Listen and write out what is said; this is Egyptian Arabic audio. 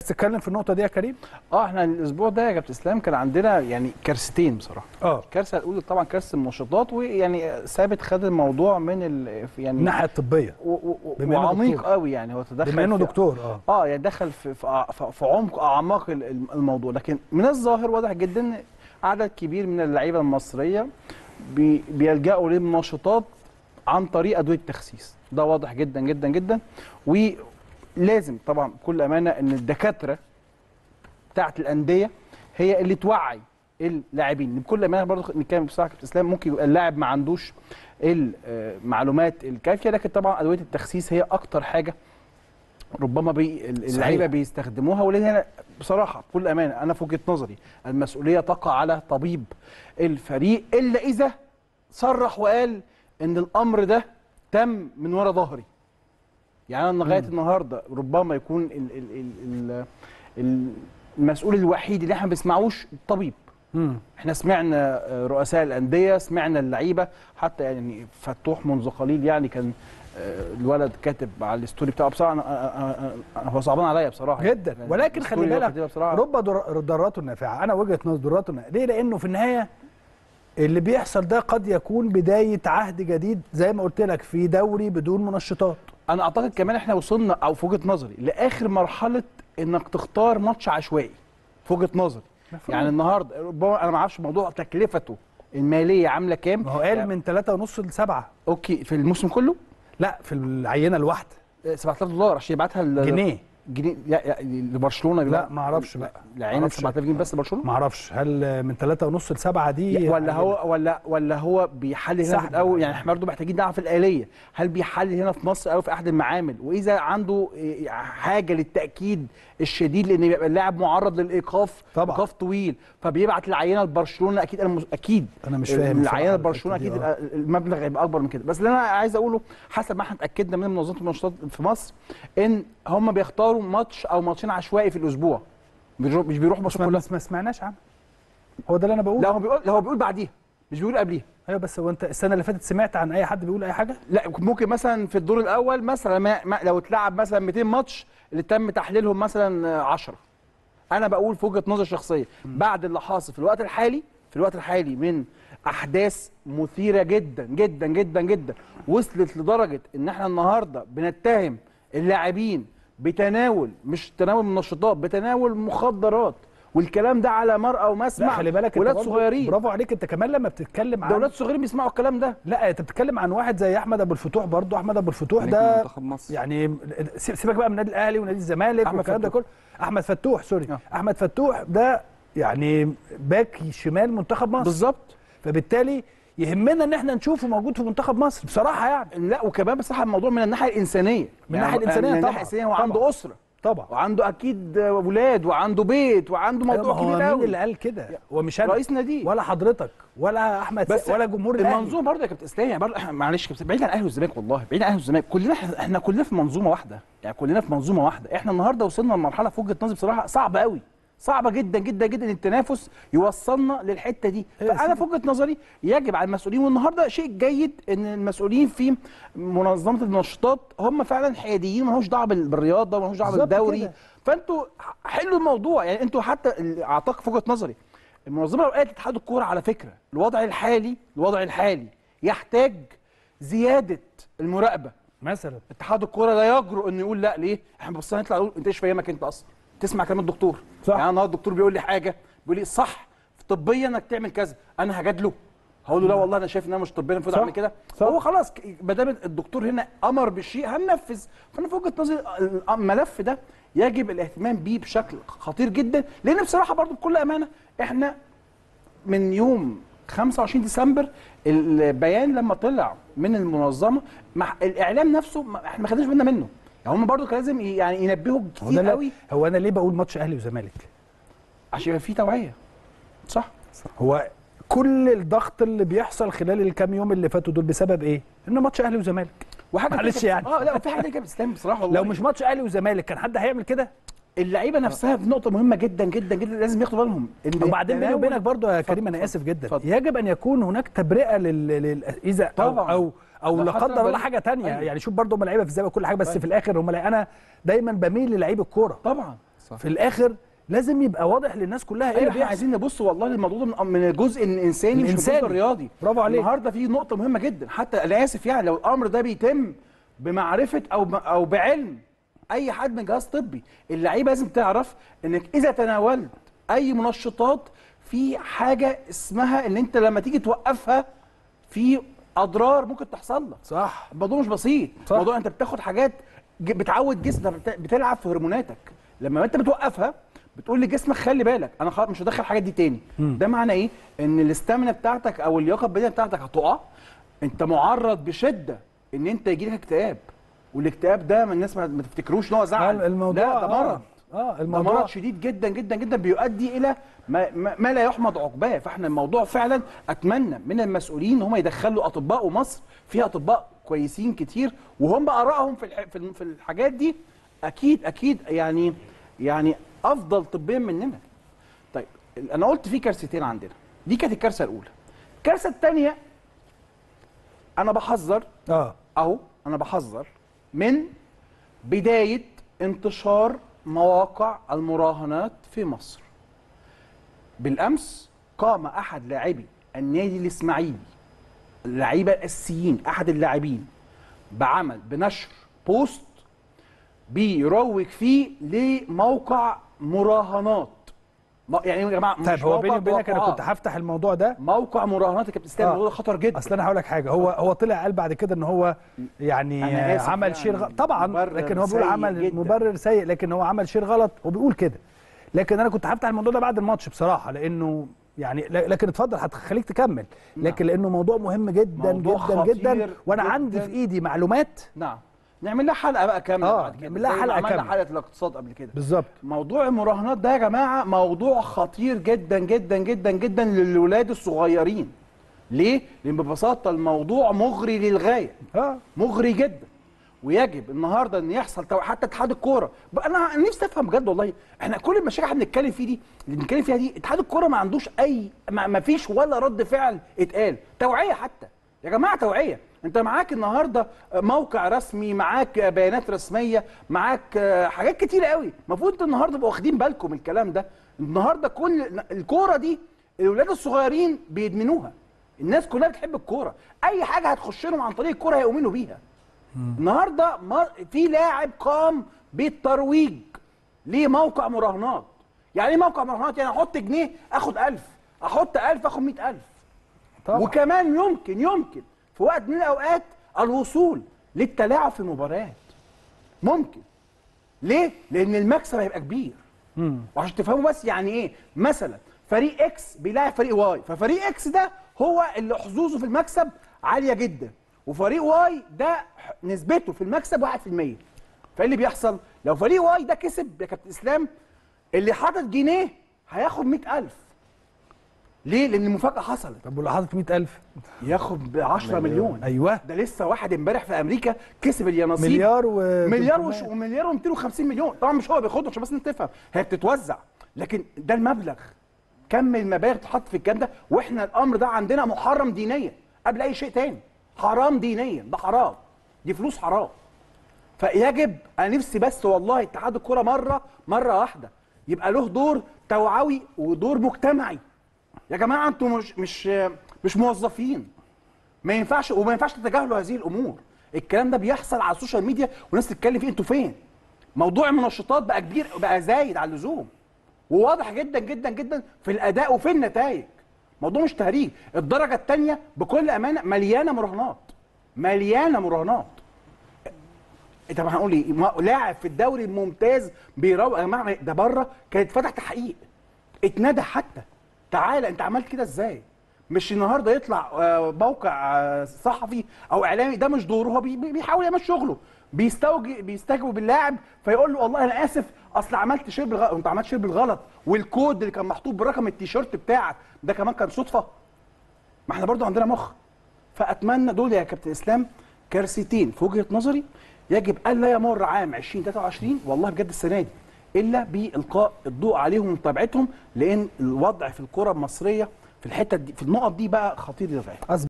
تتكلم في النقطه دي يا كريم اه احنا الاسبوع ده يا كابتن اسلام كان عندنا يعني كارثتين بصراحه اه الكارثه الاولى طبعا كارثه المنشطات ويعني ثابت خد الموضوع من ال يعني الناحيه الطبيه و- و- و- بما إنه وعميق دكتور. قوي يعني هو تدخل بما انه في- دكتور اه اه يعني دخل في في, أع- في في عمق اعماق ال- ال- الموضوع لكن من الظاهر واضح جدا ان عدد كبير من اللعيبه المصريه بي بيلجأوا للمنشطات عن طريق ادويه التخسيس ده واضح جدا جدا جدا ولازم طبعا بكل امانه ان الدكاتره بتاعت الانديه هي اللي توعي اللاعبين بكل امانه برضه نتكلم بصراحه كابتن اسلام ممكن يبقى اللاعب ما عندوش المعلومات الكافيه لكن طبعا ادويه التخسيس هي اكتر حاجه ربما بي اللعيبه بيستخدموها ولكن أنا بصراحه بكل امانه انا في وجهه نظري المسؤوليه تقع على طبيب الفريق الا اذا صرح وقال ان الامر ده تم من ورا ظهري يعني انا لغايه النهارده ربما يكون ال ال ال ال المسؤول الوحيد اللي احنا ما بنسمعوش الطبيب مم. احنا سمعنا آه، رؤساء الانديه سمعنا اللعيبه حتى يعني فتوح منذ قليل يعني كان آه، الولد كاتب على الستوري بتاعه بصراحه أنا- أنا- أنا- أنا- هو صعبان عليا بصراحه جدا يعني ولكن خلي الستوري اللي هو بالك كاتبها بصراحه رب در- ضراته النافعه انا وجهه نظر ضراته النافعة. ليه لانه في النهايه اللي بيحصل ده قد يكون بدايه عهد جديد زي ما قلت لك في دوري بدون منشطات انا اعتقد كمان احنا وصلنا او في وجهه نظري لاخر مرحله انك تختار ماتش عشوائي في وجهه نظري مفهوم. يعني النهارده ربما انا ما اعرفش موضوع تكلفته الماليه عامله كام ما هو قال من 3.5 ل 7 اوكي في الموسم كله لا في العينه الواحده آه، 7000 دولار عشان يبعتها ل- جنيه جنيه لا لا، لبرشلونه لا ما اعرفش بقى العين معرفش. 7000 جنيه بس لبرشلونه ما اعرفش هل من 3.5 ل 7 دي ولا هو ولا ولا هو بيحلل هنا في سحب الاول يعني. يعني احنا برضه محتاجين نعرف الاليه هل بيحلل هنا في مصر او في احد المعامل واذا عنده إيه، حاجه للتاكيد الشديد لان بيبقى اللاعب معرض للايقاف طبعا. ايقاف طويل فبيبعت العينه لبرشلونه اكيد انا مس- اكيد أنا مش فاهم بصراحة العينه لبرشلونه الحتة اكيد دي، آه. يبقى المبلغ هيبقى اكبر من كده بس اللي انا عايز اقوله حسب ما احنا اتاكدنا من منظمه المنشطات في مصر ان هم بيختاروا ماتش او ماتشين عشوائي في الاسبوع بيروح- مش بيروحوا ماتش ما, كلها ما سمعناش عنه هو ده اللي انا بقوله لا هو بيقول لا هو بيقول بعديها مش بيقول قبليها ايوه بس هو انت السنه اللي فاتت سمعت عن اي حد بيقول اي حاجه لا ممكن مثلا في الدور الاول مثلا ما ما لو اتلعب مثلا 200 ماتش اللي تم تحليلهم مثلا 10 انا بقول في وجهه نظر شخصيه بعد اللي حاصل في الوقت الحالي في الوقت الحالي من احداث مثيره جدا جدا جدا جدا وصلت لدرجه ان احنا النهارده بنتهم اللاعبين بتناول مش تناول منشطات بتناول مخدرات والكلام ده على مرأى ومسمع لا خلي بالك انت ولاد برضه- صغيرين برافو عليك انت كمان لما بتتكلم عن ده ولاد صغيرين بيسمعوا الكلام ده لا انت بتتكلم عن واحد زي احمد ابو الفتوح برضه احمد ابو الفتوح نجم ده منتخب مصر. يعني سيب- سيبك بقى من النادي الاهلي ونادي الزمالك أحمد والكلام ده فتوح. كله احمد فتوح سوري آه. احمد فتوح ده يعني باك شمال منتخب مصر بالظبط فبالتالي يهمنا ان احنا نشوفه موجود في منتخب مصر بصراحه يعني لا وكمان بصراحه الموضوع من الناحيه الانسانيه من الناحية الإنسانية من طبعاً، الناحيه الانسانيه هو طبعاً. عنده اسره طبعا وعنده اكيد ولاد وعنده بيت وعنده أيوة، موضوع ما هو كبير مين قوي اللي قال كده هو مش انا رئيس ناديه ولا حضرتك ولا احمد بس ولا جمهور الاهلي المنظومه برضه يا كابتن اسلام يعني برضه احنا معلش يا كابتن بعيد عن الاهلي والزمالك والله بعيد عن الاهلي والزمالك كلنا احنا احنا كلنا في منظومه واحده يعني كلنا في منظومه واحده احنا النهارده وصلنا لمرحله في وجهه نظري بصراحه صعبه قوي صعبه جدا جدا جدا التنافس يوصلنا للحته دي أيوة فانا سيدي. في وجهه نظري يجب على المسؤولين والنهارده شيء جيد ان المسؤولين في منظمه المنشطات هم فعلا حياديين ما لهمش دعوه بال- بالرياضه ما لهمش دعوه بالظبط بالدوري كده. فانتوا حلوا الموضوع يعني انتوا حتى ال- اعتقد في وجهه نظري المنظمه لو قالت اتحاد الكوره على فكره الوضع الحالي الوضع الحالي يحتاج زياده المراقبه مثلا اتحاد الكوره لا يجرؤ انه يقول لا ليه احنا بص هنطلع نقول انت ايش فاهمك انت اصلا تسمع كلام الدكتور صح. يعني النهارده الدكتور بيقول لي حاجه بيقول لي صح طبيا انك تعمل كذا انا هجادله هقول له لا والله انا شايف ان انا مش طبيا المفروض صح. اعمل كده صح. هو خلاص ك- ما دام الدكتور هنا امر بالشيء هننفذ فانا في وجهه نظري الملف ده يجب الاهتمام بيه بشكل خطير جدا لان بصراحه برضو بكل امانه احنا من يوم 25 ديسمبر البيان لما طلع من المنظمه مع الاعلام نفسه ما- احنا ما خدناش بالنا منه يعني هم برضو كان لازم ي- يعني ينبهوا هو كتير انا قوي هو انا ليه بقول ماتش اهلي وزمالك عشان يبقى في توعيه صح هو كل الضغط اللي بيحصل خلال الكام يوم اللي فاتوا دول بسبب ايه؟ انه ماتش اهلي وزمالك وحاجه معلش تانية- يعني. اه لا وفي حاجه تانية كابتن اسلام بصراحه والله لو مش ماتش اهلي وزمالك كان حد هيعمل كده؟ اللعيبه نفسها في نقطه مهمه جدا جدا جدا لازم ياخدوا بالهم إن وبعدين بيني تناول- وبينك برضه يا اتفضل، كريم انا اتفضل، اسف جدا اتفضل. يجب ان يكون هناك تبرئه لل, لل... اذا او طبعاً. او, أو ده لا حتى قدر الله بل- حاجه تانية أيوة. يعني شوف برضه هم لعيبه في الزاويه كل حاجه بس أيوة. في الاخر هم لعيبة- انا دايما بميل للعيب الكوره طبعا صح. في الاخر لازم يبقى واضح للناس كلها ايه ايوه اللي احنا بيحصل عايزين نبص والله للموضوع ده من- من الجزء الانساني مش من الإنساني. الجزء الرياضي برافو عليك. النهارده في نقطه مهمه جدا حتى انا اسف يعني لو الامر ده بيتم بمعرفه او ب- او بعلم اي حد من جهاز طبي اللعيبه لازم تعرف انك اذا تناولت اي منشطات في حاجه اسمها ان انت لما تيجي توقفها في اضرار ممكن تحصل لك صح الموضوع مش بسيط صح. الموضوع انت بتاخد حاجات ج- بتعود جسمك بت- بتلعب في هرموناتك لما انت بتوقفها بتقول لجسمك خلي بالك انا خلاص مش هدخل الحاجات دي تاني ده معنى ايه ان الاستامينا بتاعتك او اللياقه البدنيه بتاعتك هتقع انت معرض بشده ان انت يجي لك اكتئاب والاكتئاب ده من الناس ما ما تفتكروش ان هو زعل الموضوع لا ده مرض اه ده الموضوع مرض شديد جدا جدا جدا بيؤدي الى ما, ما, ما لا يحمد عقباه فاحنا الموضوع فعلا اتمنى من المسؤولين ان هم يدخلوا اطباء ومصر فيها اطباء كويسين كتير وهم ارائهم في الح- في الم- في الحاجات دي اكيد اكيد يعني يعني افضل طبيا مننا طيب انا قلت في كارثتين عندنا دي كانت الكارثه الاولى الكارثه الثانيه انا بحذر اه اهو انا بحذر من بدايه انتشار مواقع المراهنات في مصر بالامس قام احد لاعبي النادي الاسماعيلي اللعيبه الاساسيين احد اللاعبين بعمل بنشر بوست بيروج فيه لموقع مراهنات ما- يعني يا جماعه طيب مش هو موقع بيني وبينك انا توقعات. كنت هفتح الموضوع ده موقع مراهنات يا كابتن اسلام آه. الموضوع ده خطر جدا اصل انا هقول لك حاجه هو هو طلع قال بعد كده ان هو يعني أنا آسف عمل يعني شيء غلط طبعا مبرر لكن هو بيقول سيء عمل جداً. مبرر سيء لكن هو عمل شيء غلط وبيقول كده لكن انا كنت هفتح الموضوع ده بعد الماتش بصراحه لانه يعني ل- لكن اتفضل هتخليك تكمل لكن لانه موضوع مهم جدا موضوع جدا جدا خطير وانا جداً. عندي في ايدي معلومات نعم نعمل لها حلقه بقى كامله آه، بعد كده نعمل لها زي ما حلقة عملنا كاملة. حلقه الاقتصاد قبل كده بالظبط موضوع المراهنات ده يا جماعه موضوع خطير جدا جدا جدا جدا للولاد الصغيرين ليه لان ببساطه الموضوع مغري للغايه اه مغري جدا ويجب النهارده ان يحصل تو... حتى اتحاد الكوره بقى انا نفسي افهم بجد والله احنا كل المشاكل احنا بنتكلم فيه دي اللي بنتكلم فيها دي اتحاد الكوره ما عندوش اي ما, ما فيش ولا رد فعل اتقال توعيه حتى يا جماعه توعيه انت معاك النهارده موقع رسمي معاك بيانات رسميه معاك آه، حاجات كتير قوي المفروض انتوا النهارده تبقوا واخدين بالكم من الكلام ده النهارده كل الكوره دي الاولاد الصغيرين بيدمنوها الناس كلها بتحب الكوره اي حاجه هتخش لهم عن طريق الكوره هيؤمنوا بيها النهارده ما- في لاعب قام بالترويج لموقع مراهنات يعني ايه موقع مراهنات يعني احط جنيه اخد 1000 احط 1000 اخد 100000 طبعا وكمان يمكن يمكن في وقت من الاوقات الوصول للتلاعب في المباريات ممكن ليه لان المكسب هيبقى كبير مم. وعشان تفهموا بس يعني ايه مثلا فريق اكس بيلاعب فريق واي ففريق اكس ده هو اللي حظوظه في المكسب عاليه جدا وفريق واي ده نسبته في المكسب 1% فايه اللي بيحصل لو فريق واي ده كسب يا كابتن اسلام اللي حاطط جنيه هياخد 100000 ليه لان المفاجاه حصلت طب واللي حاطط 100000 ياخد ب 10 مليون ايوه ده لسه واحد امبارح في امريكا كسب اليانصيب مليار و مليار 300. وش ومليار و250 مليون طبعا مش هو بياخدهم عشان بس انت تفهم هي بتتوزع لكن ده المبلغ كم المبالغ تحط في الكلام ده واحنا الامر ده عندنا محرم دينيا قبل اي شيء تاني حرام دينيا ده حرام دي فلوس حرام فيجب انا نفسي بس والله اتحاد الكوره مره مره واحده يبقى له دور توعوي ودور مجتمعي يا جماعه انتوا مش مش مش موظفين ما ينفعش وما ينفعش تتجاهلوا هذه الامور الكلام ده بيحصل على السوشيال ميديا وناس تتكلم فيه انتوا فين موضوع المنشطات بقى كبير بقى زايد على اللزوم وواضح جدا جدا جدا في الاداء وفي النتائج موضوع مش تهريج الدرجه الثانيه بكل امانه مليانه مراهنات مليانه مراهنات طب هنقول ايه ما- لاعب في الدوري الممتاز بيروق يا جماعه ده بره كانت فتح تحقيق اتندى حتى تعالى انت عملت كده ازاي مش النهارده يطلع آه، موقع آه، صحفي او اعلامي ده مش دوره هو بي- بي- بيحاول يعمل شغله بيستوجي بيستجوب باللاعب فيقول له والله انا اسف اصل عملت شير بالغلط انت عملت شير بالغلط والكود اللي كان محطوط برقم التيشيرت بتاعك ده كمان كان صدفه ما احنا برضو عندنا مخ فاتمنى دول يا كابتن اسلام كارثتين في وجهه نظري يجب الا يمر عام 2023 والله بجد السنه دي الا بالقاء الضوء عليهم ومتابعتهم لان الوضع في الكره المصريه في الحته دي في النقط دي بقى خطير للغايه